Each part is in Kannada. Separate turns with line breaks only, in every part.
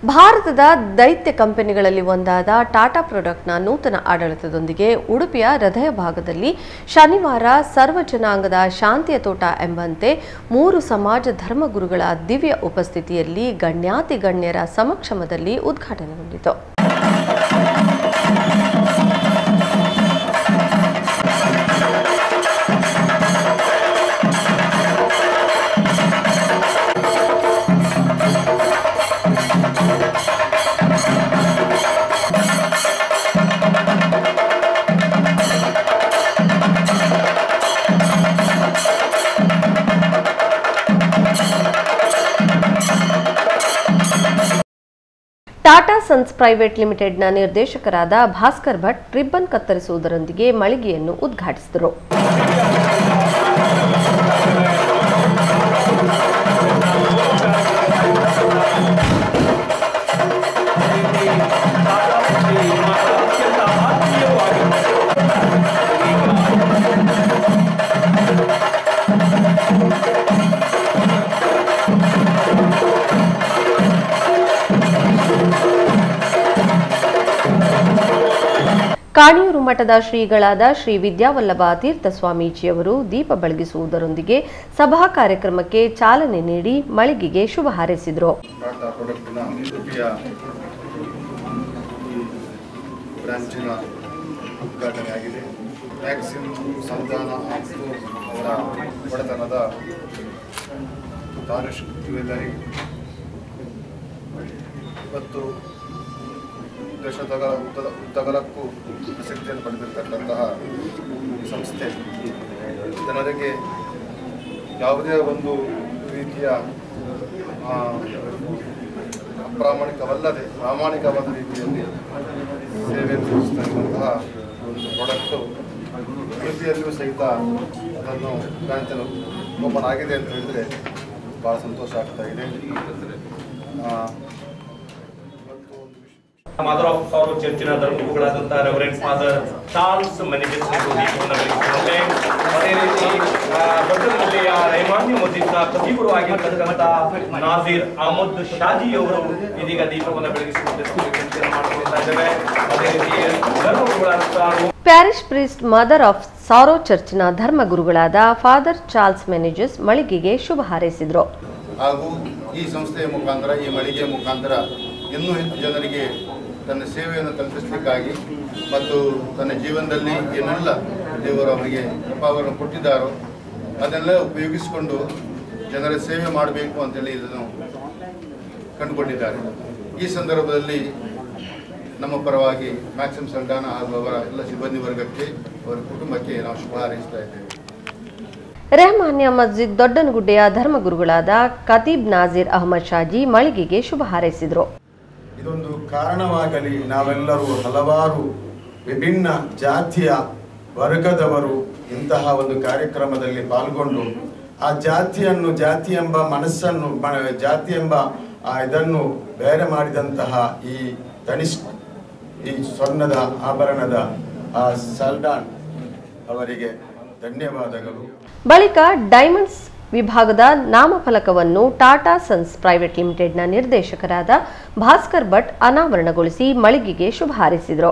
ಭಾರತದ ದೈತ್ಯ ಕಂಪನಿಗಳಲ್ಲಿ ಒಂದಾದ ಟಾಟಾ ಪ್ರಾಡಕ್ಟ್ನ ನೂತನ ಆಡಳಿತದೊಂದಿಗೆ ಉಡುಪಿಯ ಹೃದಯ ಭಾಗದಲ್ಲಿ ಶನಿವಾರ ಸರ್ವ ಜನಾಂಗದ ಶಾಂತಿಯ ತೋಟ ಎಂಬಂತೆ ಮೂರು ಸಮಾಜ ಧರ್ಮಗುರುಗಳ ದಿವ್ಯ ಉಪಸ್ಥಿತಿಯಲ್ಲಿ ಗಣ್ಯಾತಿ ಗಣ್ಯರ ಸಮಕ್ಷಮದಲ್ಲಿ ಉದ್ಘಾಟನೆಗೊಂಡಿತು ಟಾಟಾ ಸನ್ಸ್ ಪ್ರೈವೇಟ್ ಲಿಮಿಟೆಡ್ನ ನಿರ್ದೇಶಕರಾದ ಭಾಸ್ಕರ್ ಭಟ್ ರಿಬ್ಬನ್ ಕತ್ತರಿಸುವುದರೊಂದಿಗೆ ಮಳಿಗೆಯನ್ನು ಉದ್ಘಾಟಿಸಿದರು ಕಾಣಿಯೂರು ಮಠದ ಶ್ರೀಗಳಾದ ಶ್ರೀ ವಿದ್ಯಾವಲ್ಲಭ ತೀರ್ಥ ಸ್ವಾಮೀಜಿಯವರು ದೀಪ ಬೆಳಗಿಸುವುದರೊಂದಿಗೆ ಸಭಾ ಕಾರ್ಯಕ್ರಮಕ್ಕೆ ಚಾಲನೆ ನೀಡಿ ಮಳಿಗೆಗೆ ಶುಭ ಹಾರೈಸಿದರು
ಟಾಟಾ ಪ್ರಾಡಕ್ಟಿನ ಉಡುಪಿಯ ಬ್ರಾಂಚಿನ ಉದ್ಘಾಟನೆ ಆಗಿದೆ ಮ್ಯಾಕ್ಸಿಮ್ ಸಂತಾನ ಮತ್ತು ಅವರ ಒಡೆತನದ ತಾನುಷ್ ಜ್ಯುವೆಲ್ಲರಿ ಇವತ್ತು ದೇಶದ ಉದ್ದದ ಉದ್ದಗಲಕ್ಕೂ ಪ್ರಸಿದ್ಧಿಯನ್ನು ಪಡೆದಿರ್ತಕ್ಕಂತಹ ಈ ಸಂಸ್ಥೆ ಜನರಿಗೆ ಯಾವುದೇ ಒಂದು ರೀತಿಯ ಆ, ಅಪ್ರಾಮಾಣಿಕವಲ್ಲದೆ ಪ್ರಾಮಾಣಿಕವಾದ ರೀತಿಯಲ್ಲಿ ಸೇವೆಯನ್ನು ಸಲ್ಲಿಸ್ತಾ ಇರುವಂತಹ ಒಂದು ಪ್ರಾಡಕ್ಟು ಉಡುಪಿಯಲ್ಲಿಯೂ ಸಹಿತ ಅದನ್ನು ಬ್ರಾಂಚನ್ನು ಓಪನ್ ಆಗಿದೆ ಅಂತ ಹೇಳಿದರೆ ಭಾಳ ಸಂತೋಷ ಆಗ್ತಾ ಇದೆ ಆ, ಇವತ್ತು ಒಂದು ವಿಷಯ
ಮದರ್ ಆಫ್ ಸಾರೋ ಚರ್ಚಿನ ಧರ್ಮಗುರುಗಳಾದಂಥ ರೆವರೆಂಟ್ ಫಾದರ್ ಚಾರ್ಲ್ಸ್ ಮ್ಯಾನಿಫೆಸ್ಟೋ ದೀಪವನ್ನು ಬೆಳಗಿಸಿದ್ದಾರೆ ಅದೇ ರೀತಿ ಆ, ದೊಡ್ಡದಲ್ಲಿ ಆ ರೈಮಾನ್ಯ ಮಸ್ಜಿದ್ನ ಖತೀಬರು ಆಗಿರ್ತಕ್ಕಂಥ ನಾಜೀರ್ ಅಹಮದ್ ಶಾಜಿ ಅವರು ಇದೀಗ ದೀಪವನ್ನು ಬೆಳಗಿಸುವಂತೆ ಚಿಂತನೆ ಮಾಡಿಕೊಳ್ತಾ ಇದ್ದೇವೆ ಅದೇ ರೀತಿ ಧರ್ಮಗುರುಗಳಾದಂಥ
parish priest mother of sorrow ಚರ್ಚ್ನ ಧರ್ಮಗುರುಗಳಾದ ಫಾದರ್ ಚಾರ್ಲ್ಸ್ ಮೆನೇಜಸ್ ಮಳಿಗೆಗೆ ಶುಭ ಹಾರೈಸಿದರು
ಹಾಗೂ ಈ ಸಂಸ್ಥೆಯ ಮುಖಾಂತರ ಈ ಮಳಿಗೆಯ ಮುಖಾಂತರ ಇನ್ನೂ ಹೆಚ್ಚು ಜನರಿಗೆ ತನ್ನ ಸೇವೆಯನ್ನು ತಲುಪಿಸಲಿಕ್ಕಾಗಿ ಮತ್ತು ತನ್ನ ಜೀವನದಲ್ಲಿ ಏನೆಲ್ಲ ದೇವರು ಅವರಿಗೆ ಕೃಪಾವನ್ನು ಕೊಟ್ಟಿದ್ದಾರೋ ಅದನ್ನೆಲ್ಲ ಉಪಯೋಗಿಸಿಕೊಂಡು ಜನರ ಸೇವೆ ಮಾಡಬೇಕು ಅಂತೇಳಿ ಇದನ್ನು ಕಂಡುಕೊಂಡಿದ್ದಾರೆ ಈ ಸಂದರ್ಭದಲ್ಲಿ ನಮ್ಮ ಪರವಾಗಿ ಮ್ಯಾಕ್ಸಿಮ್ ಸಂಧಾನ ಹಾಗೂ ಅವರ ಎಲ್ಲ ಸಿಬ್ಬಂದಿ ವರ್ಗಕ್ಕೆ ಅವರ ಕುಟುಂಬಕ್ಕೆ ನಾವು ಶುಭ ಹಾರೈಸ್ತಾ ಇದ್ದೇವೆ
ರೆಹಮಾನ್ಯ ಮಸ್ಜಿದ್ ದೊಡ್ಡನಗುಡ್ಡೆಯ ಧರ್ಮಗುರುಗಳಾದ ಖತೀಬ್ ನಾಜೀರ್ ಅಹಮದ್ ಶಾಜಿ ಮಳಿಗೆಗೆ ಶುಭ ಹಾರೈಸಿದರು
ಇದೊಂದು ಕಾರಣವಾಗಲಿ ನಾವೆಲ್ಲರೂ ಹಲವಾರು ವಿಭಿನ್ನ ಜಾತಿಯ ವರ್ಗದವರು ಇಂತಹ ಒಂದು ಕಾರ್ಯಕ್ರಮದಲ್ಲಿ ಪಾಲ್ಗೊಂಡು ಆ ಜಾತಿಯನ್ನು ಜಾತಿ ಎಂಬ ಮನಸ್ಸನ್ನು ಮ- ಜಾತಿ ಎಂಬ ಆ ಇದನ್ನು ಬೇರೆ ಮಾಡಿದಂತಹ ಈ ತನಿಷ್ ಈ ಸ್ವರ್ಣದ ಆಭರಣದ ಆ ಸಲ್ಡಾನ್ ಅವರಿಗೆ ಧನ್ಯವಾದಗಳು
ಬಳಿಕ ಡೈಮಂಡ್ಸ್ ವಿಭಾಗದ ನಾಮಫಲಕವನ್ನು ಟಾಟಾ ಸನ್ಸ್ ಪ್ರೈವೇಟ್ ಲಿಮಿಟೆಡ್ನ ನಿರ್ದೇಶಕರಾದ ಭಾಸ್ಕರ್ ಭಟ್ ಅನಾವರಣಗೊಳಿಸಿ ಮಳಿಗೆಗೆ ಶುಭ ಹಾರೈಸಿದರು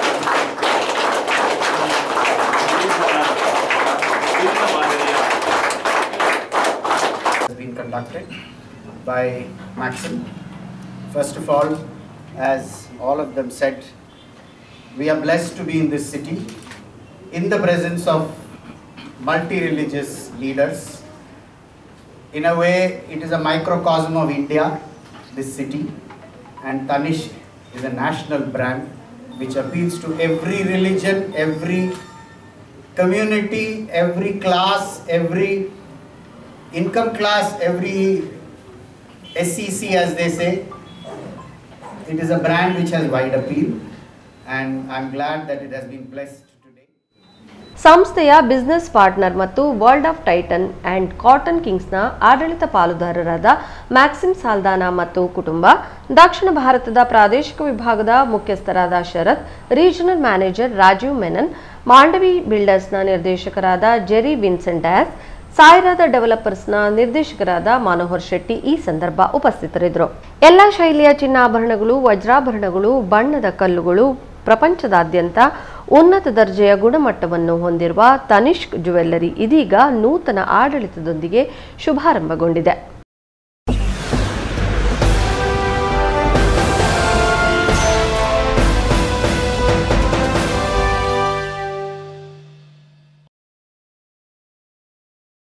has been conducted by Maxim. First of all, as all of them said, we are blessed to be in this city in the presence of multi religious leaders. In a way, it is a microcosm of India, this city, and Tanishq is a national brand which appeals to every religion, every community, every class, every income class, every SEC as they say. It is a brand which has wide appeal, and I'm glad that it has been blessed today.
ಸಂಸ್ಥೆಯ ಬಿಸಿನೆಸ್ ಪಾರ್ಟ್ನರ್ ಮತ್ತು world of Titan and cotton ಕಿಂಗ್ಸ್ನ ಆಡಳಿತ ಪಾಲುದಾರರಾದ ಮ್ಯಾಕ್ಸಿಮ್ ಸಾಲ್ದಾನಾ ಮತ್ತು ಕುಟುಂಬ ದಕ್ಷಿಣ ಭಾರತದ ಪ್ರಾದೇಶಿಕ ವಿಭಾಗದ ಮುಖ್ಯಸ್ಥರಾದ ಶರತ್ ರೀಜನಲ್ ಮ್ಯಾನೇಜರ್ ರಾಜೀವ್ ಮೆನನ್ ಮಾಂಡವಿ ಬಿಲ್ಡರ್ಸ್ನ ನಿರ್ದೇಶಕರಾದ ಜೆರಿ ವಿನ್ಸೆಂಟ್ ಡ್ಯಾಸ್ ಸಾಯಿರಾದ ಡೆವಲಪರ್ಸ್ನ ನಿರ್ದೇಶಕರಾದ ಮನೋಹರ್ ಶೆಟ್ಟಿ ಈ ಸಂದರ್ಭ ಉಪಸ್ಥಿತರಿದ್ದರು ಎಲ್ಲ ಶೈಲಿಯ ಚಿನ್ನಾಭರಣಗಳು ವಜ್ರಾಭರಣಗಳು ಬಣ್ಣದ ಕಲ್ಲುಗಳು ಪ್ರಪಂಚದಾದ್ಯಂತ ಉನ್ನತ ದರ್ಜೆಯ ಗುಣಮಟ್ಟವನ್ನು ಹೊಂದಿರುವ ತನಿಷ್ಕ್ ಜುವೆಲ್ಲರಿ ಇದೀಗ ನೂತನ ಆಡಳಿತದೊಂದಿಗೆ ಶುಭಾರಂಭಗೊಂಡಿದೆ